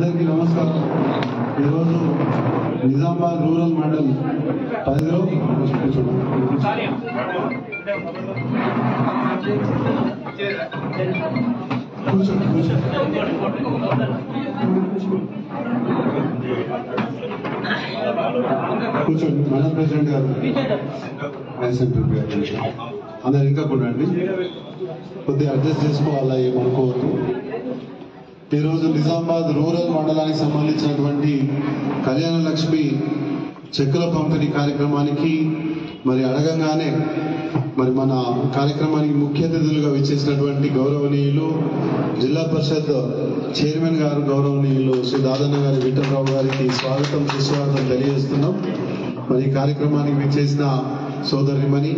అందరికీ నమస్కారం ఈరోజు నిజామాబాద్ రూరల్ మండల్ పరిధిలో కూర్చోండి. కూర్చోండి కూర్చోండి కూర్చోండి మండల ప్రెసిడెంట్ గారు ఐఎస్ఎంపీ గారు అందరు ఇంకా కూడండి కొద్దిగా అడ్జస్ట్ చేసుకోవాలా ఏమనుకోవద్దు ఈరోజు నిజామాబాద్ రూరల్ మండలానికి సంబంధించినటువంటి కళ్యాణ లక్ష్మి చెక్కుల పంపిణీ కార్యక్రమానికి మరి అడగంగానే మరి మన కార్యక్రమానికి ముఖ్య అతిథులుగా విచ్చేసినటువంటి గౌరవనీయులు జిల్లా పరిషత్ చైర్మన్ గారు గౌరవనీయులు శ్రీ దాదన్న గారి విఠలరావు గారికి స్వాగతం సుస్వాగతం తెలియజేస్తున్నాం మరి ఈ కార్యక్రమానికి విచ్చేసిన సోదరిమణి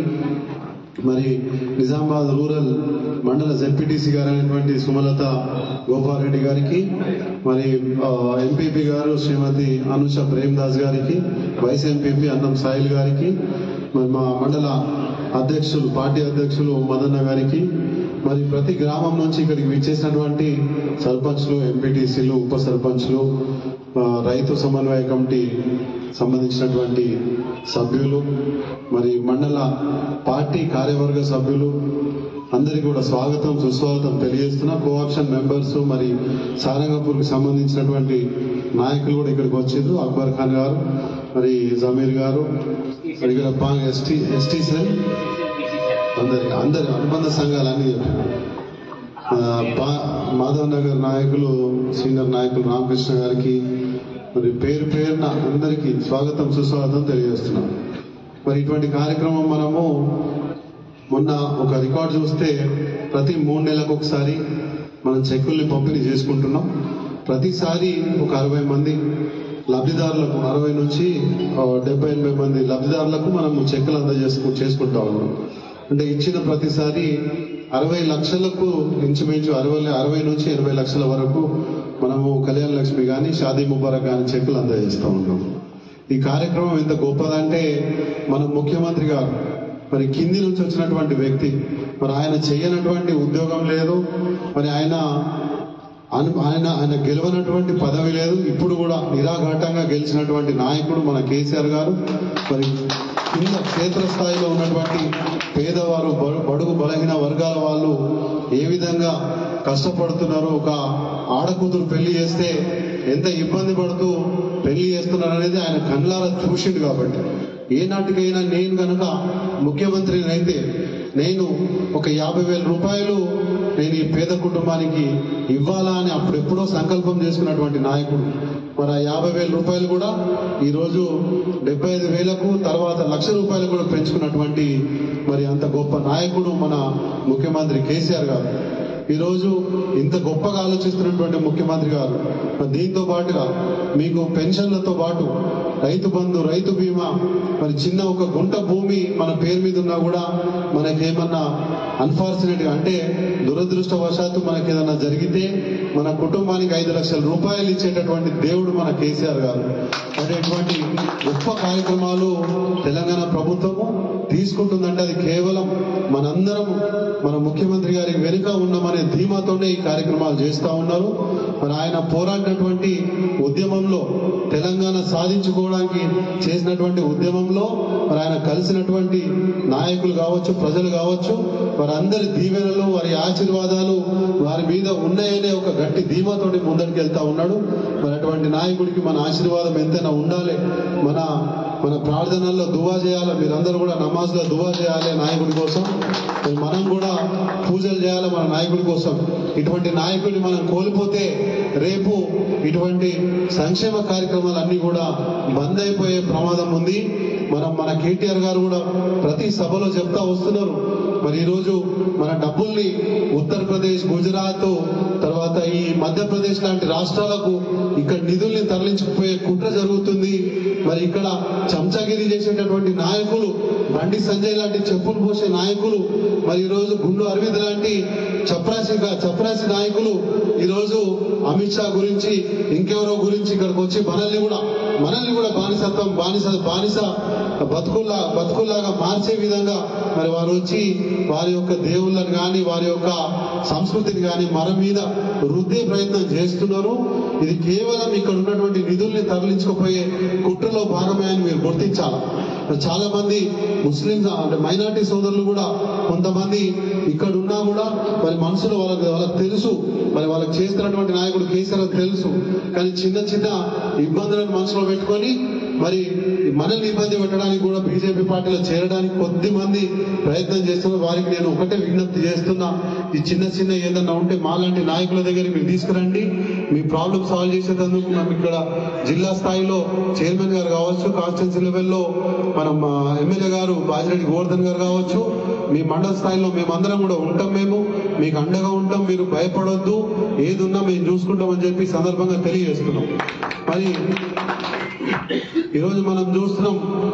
మరి నిజామాబాద్ రూరల్ మండల జెడ్పీటీసీ గారు అయినటువంటి సుమలత గోపాలరెడ్డి గారికి మరి ఎంపీపీ గారు శ్రీమతి అనుష ప్రేమ్దాస్ గారికి వైస్ ఎంపీపీ అన్నం సాయిల్ గారికి మరి మా మండల అధ్యక్షులు పార్టీ అధ్యక్షులు మదన్న గారికి మరి ప్రతి గ్రామం నుంచి ఇక్కడికి విచ్చేసినటువంటి సర్పంచ్లు ఎంపీటీసీలు ఉప సర్పంచ్లు ఆ, రైతు సమన్వయ కమిటీ సంబంధించినటువంటి సభ్యులు మరి మండల పార్టీ కార్యవర్గ సభ్యులు అందరికీ కూడా స్వాగతం సుస్వాగతం తెలియజేస్తున్నా కోఆప్షన్ మెంబర్స్ మరి సారంగపూర్కి సంబంధించినటువంటి నాయకులు కూడా ఇక్కడికి వచ్చారు అక్బర్ ఖాన్ గారు మరి జమీర్ గారు మరి ఇక్కడ పా- ఎస్టీ ఎస్టీ సెల్ అందరి అందరి అనుబంధ సంఘాలు అన్ని చెప్పారు ఆ, పా- మాధవ్ నగర్ నాయకులు సీనియర్ నాయకులు రామకృష్ణ గారికి మరి పేరు పేరున అందరికీ స్వాగతం సుస్వాగతం తెలియజేస్తున్నాం మరి ఇటువంటి కార్యక్రమం మనము మొన్న ఒక రికార్డ్ చూస్తే ప్రతి మూడు నెలలకు ఒకసారి మనం చెక్కుల్ని పంపిణీ చేసుకుంటున్నాం ప్రతిసారి ఒక అరవై మంది లబ్ధిదారులకు అరవై నుంచి ఆ, డెబ్బై ఎనభై మంది లబ్ధిదారులకు మనము చెక్కులు అందజేసుకు చేసుకుంటా ఉన్నాం అంటే ఇచ్చిన ప్రతిసారి అరవై లక్షలకు ఇంచుమించు అరవై అరవై నుంచి ఎనభై లక్షల వరకు మనము కళ్యాణ లక్ష్మి కానీ షాదీ ముబారక్ కానీ చెక్కులు అందజేస్తూ ఉన్నాం ఈ కార్యక్రమం ఎంత గొప్పదంటే మన ముఖ్యమంత్రి గారు మరి కింది నుంచి వచ్చినటువంటి వ్యక్తి మరి ఆయన చేయనటువంటి ఉద్యోగం లేదు మరి ఆయన అను- ఆయన ఆయన గెలవనటువంటి పదవి లేదు ఇప్పుడు కూడా నిరాఘాటంగా గెలిచినటువంటి నాయకుడు మన కేసీఆర్ గారు మరి కింద క్షేత్రస్థాయిలో ఉన్నటువంటి పేదవారు బడు- బడుగు బలహీన వర్గాల వాళ్ళు ఏ విధంగా కష్టపడుతున్నారో ఒక ఆడకూతురు పెళ్లి చేస్తే ఎంత ఇబ్బంది పడుతూ పెళ్లి చేస్తున్నారు అనేది ఆయన కళ్ళారా చూసిండు కాబట్టి ఏ నాటికైనా నేను గనక ముఖ్యమంత్రిని అయితే నేను ఒక యాభై వేల రూపాయలు నేను ఈ పేద కుటుంబానికి ఇవ్వాలా అని అప్పుడెప్పుడో సంకల్పం చేసుకున్నటువంటి నాయకుడు మరి ఆ యాభై వేల రూపాయలు కూడా ఈ రోజు డెబ్బై ఐదు వేలకు తర్వాత లక్ష రూపాయలు కూడా పెంచుకున్నటువంటి మరి అంత గొప్ప నాయకుడు మన ముఖ్యమంత్రి కేసీఆర్ గారు ఈరోజు ఇంత గొప్పగా ఆలోచిస్తున్నటువంటి ముఖ్యమంత్రి గారు మరి దీంతో పాటుగా మీకు పెన్షన్లతో పాటు రైతు బంధు రైతు బీమా మరి చిన్న ఒక గుంట భూమి మన పేరు మీద ఉన్నా కూడా మనకేమన్నా అన్ఫార్చునేట్ గా అంటే దురదృష్టవశాత్తు మనకి ఏదైనా జరిగితే మన కుటుంబానికి ఐదు లక్షల రూపాయలు ఇచ్చేటటువంటి దేవుడు మన కేసీఆర్ గారు అంటే ఇటువంటి గొప్ప కార్యక్రమాలు తెలంగాణ ప్రభుత్వము తీసుకుంటుందంటే అది కేవలం మనందరం మన ముఖ్యమంత్రి గారి వెనుక ఉన్నామనే ధీమాతోనే ఈ కార్యక్రమాలు చేస్తా ఉన్నారు మరి ఆయన పోరాడినటువంటి ఉద్యమంలో తెలంగాణ సాధించుకోవడానికి చేసినటువంటి ఉద్యమంలో మరి ఆయన కలిసినటువంటి నాయకులు కావచ్చు ప్రజలు కావచ్చు వారందరి దీవెనలు వారి ఆశీర్వాదాలు వారి మీద ఉన్నాయనే ఒక గట్టి ధీమాతోటి ముందరికి వెళ్తా ఉన్నాడు మరి అటువంటి నాయకుడికి మన ఆశీర్వాదం ఎంతైనా ఉండాలి మన మన ప్రార్థనల్లో దువా చేయాలి మీరందరూ కూడా నమాజ్లో దువా చేయాలి నాయకుడి కోసం మరి మనం కూడా పూజలు చేయాలి మన నాయకుడి కోసం ఇటువంటి నాయకుడిని మనం కోల్పోతే రేపు ఇటువంటి సంక్షేమ కార్యక్రమాలు అన్ని కూడా బంద్ అయిపోయే ప్రమాదం ఉంది మనం మన కేటీఆర్ గారు కూడా ప్రతి సభలో చెప్తా వస్తున్నారు మరి ఈరోజు మన డబ్బుల్ని ఉత్తరప్రదేశ్ గుజరాత్ తర్వాత ఈ మధ్యప్రదేశ్ లాంటి రాష్ట్రాలకు ఇక్కడ నిధుల్ని తరలించుకుపోయే కుట్ర జరుగుతుంది మరి ఇక్కడ చంచాగిరి చేసేటటువంటి నాయకులు బండి సంజయ్ లాంటి చెప్పులు పోసే నాయకులు మరి ఈరోజు గుండు అరవింద్ లాంటి చప్రాసి చప్రాసి నాయకులు ఈరోజు అమిత్ షా గురించి ఇంకెవరో గురించి ఇక్కడికి వచ్చి మనల్ని కూడా మనల్ని కూడా బానిసత్వం బానిస బానిస బతుకుల్లా బతుకుల్లాగా మార్చే విధంగా మరి వారు వచ్చి వారి యొక్క దేవుళ్ళని కానీ వారి యొక్క సంస్కృతిని కానీ మన మీద వృద్ధి ప్రయత్నం చేస్తున్నారు ఇది కేవలం ఇక్కడ ఉన్నటువంటి నిధుల్ని తరలించుకుపోయే కుట్రలో భాగమే అని మీరు గుర్తించాలి చాలా మంది ముస్లింస్ అంటే మైనార్టీ సోదరులు కూడా కొంతమంది ఇక్కడ ఉన్నా కూడా మరి మనసులో వాళ్ళకి వాళ్ళకి తెలుసు మరి వాళ్ళకి చేస్తున్నటువంటి నాయకుడు కేసీఆర్ అని తెలుసు కానీ చిన్న చిన్న ఇబ్బందులను మనసులో పెట్టుకొని మరి మనల్ని ఇబ్బంది పెట్టడానికి కూడా బీజేపీ పార్టీలో చేరడానికి కొద్ది మంది ప్రయత్నం చేస్తున్నారు వారికి నేను ఒకటే విజ్ఞప్తి చేస్తున్నా ఈ చిన్న చిన్న ఏదన్నా ఉంటే మాలాంటి నాయకుల దగ్గరికి మీరు తీసుకురండి మీ ప్రాబ్లం సాల్వ్ చేసేందుకు మనం ఇక్కడ జిల్లా స్థాయిలో చైర్మన్ గారు కావచ్చు కాన్స్టిట్యూన్సీ లెవెల్లో మనం ఆ, ఎమ్మెల్యే గారు బాజిరెడ్డి గోవర్ధన్ గారు కావచ్చు మీ మండల స్థాయిలో మేమందరం కూడా ఉంటాం మేము మీకు అండగా ఉంటాం మీరు భయపడొద్దు ఏది ఉన్నా మేము చూసుకుంటామని చెప్పి ఈ సందర్భంగా తెలియజేస్తున్నాం మరి ఈరోజు మనం చూస్తున్నాం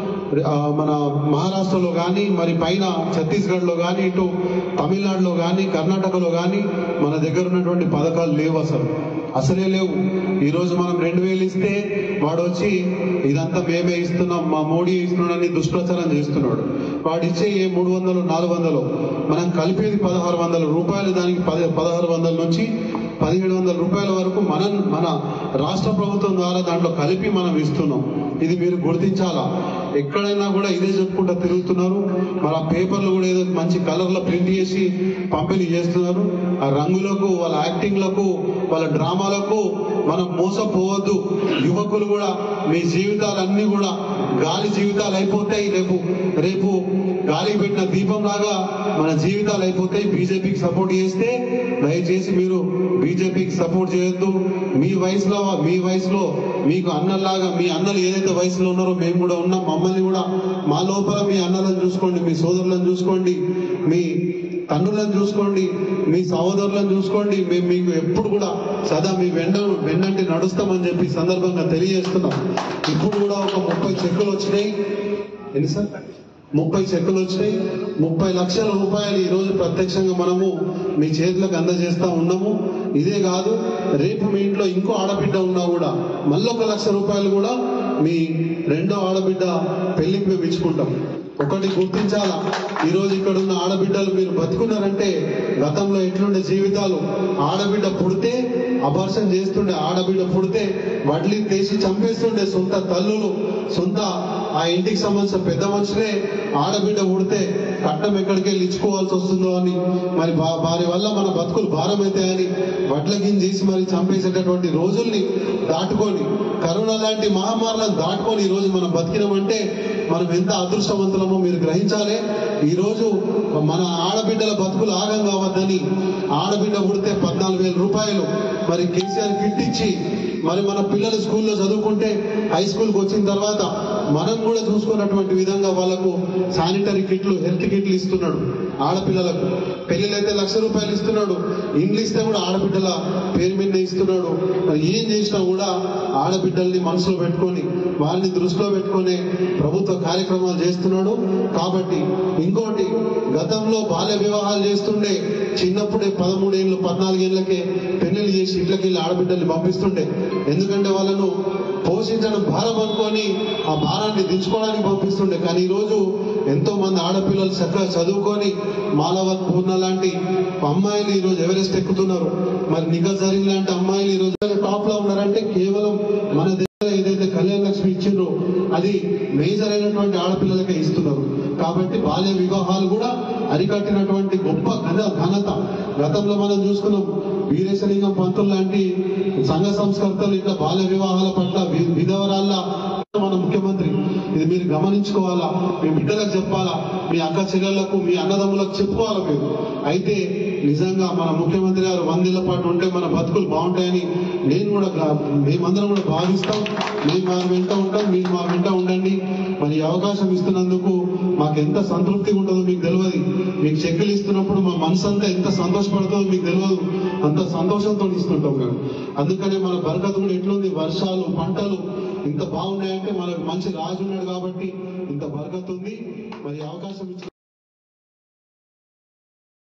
ఆ, మన మహారాష్ట్రలో కానీ మరి పైన ఛత్తీస్గఢ్ లో కానీ ఇటు తమిళనాడులో కానీ కర్ణాటకలో కానీ మన దగ్గర ఉన్నటువంటి పథకాలు లేవు అసలు అసలే లేవు ఈ రోజు మనం రెండు వేలు ఇస్తే వాడు వచ్చి ఇదంతా మేమే ఇస్తున్నాం మా మోడీ ఇస్తున్నాడని దుష్ప్రచారం చేస్తున్నాడు వాడు ఇచ్చే ఏ మూడు వందలు నాలుగు వందలు మనం కలిపేది పదహారు వందల రూపాయలు దానికి పది పదహారు వందల నుంచి పదిహేడు వందల రూపాయల వరకు మనం మన రాష్ట్ర ప్రభుత్వం ద్వారా దాంట్లో కలిపి మనం ఇస్తున్నాం ఇది మీరు గుర్తించాలా ఎక్కడైనా కూడా ఇదే చెప్పుకుంటూ తిరుగుతున్నారు మరి ఆ పేపర్లు కూడా ఏదో మంచి కలర్లో ప్రింట్ చేసి పంపిణీ చేస్తున్నారు ఆ రంగులకు వాళ్ళ యాక్టింగ్లకు వాళ్ళ డ్రామాలకు మనం మోసపోవద్దు యువకులు కూడా మీ జీవితాలన్నీ కూడా గాలి జీవితాలు అయిపోతాయి రేపు రేపు గాలికి పెట్టిన దీపం లాగా మన జీవితాలు అయిపోతాయి బీజేపీకి సపోర్ట్ చేస్తే దయచేసి మీరు బీజేపీకి సపోర్ట్ చేయొద్దు మీ వయసులో మీ వయసులో మీకు అన్నలాగా మీ అన్నలు ఏదైతే వయసులో ఉన్నారో మేము కూడా ఉన్నాం మమ్మల్ని కూడా మా లోపల మీ అన్నలను చూసుకోండి మీ సోదరులను చూసుకోండి మీ తండ్రులను చూసుకోండి మీ సహోదరులను చూసుకోండి మేము మీకు ఎప్పుడు కూడా సదా మీ వెంట వెన్నంటి నడుస్తామని చెప్పి ఈ సందర్భంగా తెలియజేస్తున్నాం ఇప్పుడు కూడా ఒక ముప్పై చెక్కులు వచ్చినాయి ఎన్ని సార్ ముప్పై చెక్కులు వచ్చినాయి ముప్పై లక్షల రూపాయలు ఈ రోజు ప్రత్యక్షంగా మనము మీ చేతులకు అందజేస్తా ఉన్నాము ఇదే కాదు రేపు మీ ఇంట్లో ఇంకో ఆడబిడ్డ ఉన్నా కూడా మళ్ళీ ఒక లక్ష రూపాయలు కూడా మీ రెండో ఆడబిడ్డ పెళ్లికి మేము ఇచ్చుకుంటాం ఒకటి గుర్తించాలా ఈ రోజు ఇక్కడ ఉన్న ఆడబిడ్డలు మీరు బతుకున్నారంటే గతంలో ఎట్లుండే జీవితాలు ఆడబిడ్డ పుడితే అపర్షన్ చేస్తుండే ఆడబిడ్డ పుడితే వడ్లీ తీసి చంపేస్తుండే సొంత తల్లులు సొంత ఆ ఇంటికి సంబంధించిన పెద్ద మనుషులే ఆడబిడ్డ పుడితే కట్నం ఎక్కడికి వెళ్ళి ఇచ్చుకోవాల్సి వస్తుందో అని మరి వా- వారి వల్ల మన బతుకులు భారం అవుతాయని వడ్ల గింజేసి మరి చంపేసేటటువంటి రోజుల్ని దాటుకొని కరోనా లాంటి మహమ్మారులను దాటుకొని ఈ రోజు మనం బతికినామంటే మనం ఎంత అదృష్టవంతులమో మీరు గ్రహించాలి ఈ రోజు మన ఆడబిడ్డల బతుకులు ఆగం కావద్దని ఆడబిడ్డ పుడితే పద్నాలుగు వేల రూపాయలు మరి కేసీఆర్ కిట్ ఇచ్చి మరి మన పిల్లలు స్కూల్లో చదువుకుంటే హై స్కూల్కి వచ్చిన తర్వాత మనం కూడా చూసుకున్నటువంటి విధంగా వాళ్ళకు శానిటరీ కిట్లు హెల్త్ కిట్లు ఇస్తున్నాడు ఆడపిల్లలకు పెళ్లిలైతే లక్ష రూపాయలు ఇస్తున్నాడు ఇండ్లు ఇస్తే కూడా ఆడబిడ్డల పేరు మీద ఇస్తున్నాడు మరి ఏం చేసినా కూడా ఆడబిడ్డల్ని మనసులో పెట్టుకొని వాళ్ళని దృష్టిలో పెట్టుకొని ప్రభుత్వ కార్యక్రమాలు చేస్తున్నాడు కాబట్టి ఇంకోటి గతంలో బాల్య వివాహాలు చేస్తుండే చిన్నప్పుడే పదమూడేళ్ళు పద్నాలుగేళ్లకే పెళ్లిళ్ళు చేసి ఇళ్ళకి వెళ్ళి ఆడబిడ్డల్ని పంపిస్తుండే ఎందుకంటే వాళ్ళను పోషించడం భారం అనుకొని ఆ భారాన్ని దించుకోవడానికి పంపిస్తుండే కానీ ఈ రోజు ఎంతో మంది ఆడపిల్లలు చక్కగా చదువుకొని మాలవత్ పూర్ణ లాంటి అమ్మాయిలు ఈ రోజు ఎవరెస్ట్ ఎక్కుతున్నారు మరి నిఘా జరిగిన లాంటి అమ్మాయిలు ఈ రోజు టాప్ లో ఉన్నారంటే కేవలం మన దగ్గర ఏదైతే కళ్యాణ లక్ష్మి ఇచ్చిండ్రో అది మేజర్ అయినటువంటి ఆడపిల్లలకే ఇస్తున్నారు కాబట్టి బాల్య వివాహాలు కూడా అరికట్టినటువంటి గొప్ప ఘన ఘనత గతంలో మనం చూసుకున్నాం వీరేశలింగం పంతులు లాంటి సంఘ సంస్కర్తలు ఇట్లా బాల్య వివాహాల పట్ల వి- విధవరాళ్ళ మన ముఖ్యమంత్రి ఇది మీరు గమనించుకోవాలా మీ బిడ్డలకు చెప్పాలా మీ అక్క చెల్లెళ్లకు మీ అన్నదమ్ములకు చెప్పుకోవాలా మీరు అయితే నిజంగా మన ముఖ్యమంత్రి గారు వందేళ్ల పాటు ఉంటే మన బతుకులు బాగుంటాయని నేను కూడా గా- మేమందరం కూడా భావిస్తాం మేము మా వెంట ఉంటాం మీరు మా వెంట ఉండండి మరి ఈ అవకాశం ఇస్తున్నందుకు మాకు ఎంత సంతృప్తిగా ఉంటుందో మీకు తెలియదు మీకు చెక్కులు ఇస్తున్నప్పుడు మా మనసు అంతా ఎంత సంతోషపడుతుందో మీకు తెలియదు అంత సంతోషంతో ఇస్తుంటాం మేము అందుకనే మన బరకత్ కూడా ఎట్లుంది వర్షాలు పంటలు ఇంత బాగున్నాయంటే మనకు మంచి రాజు ఉన్నాడు కాబట్టి ఇంత బరకత్ ఉంది మరి ఈ అవకాశం ఇచ్చిన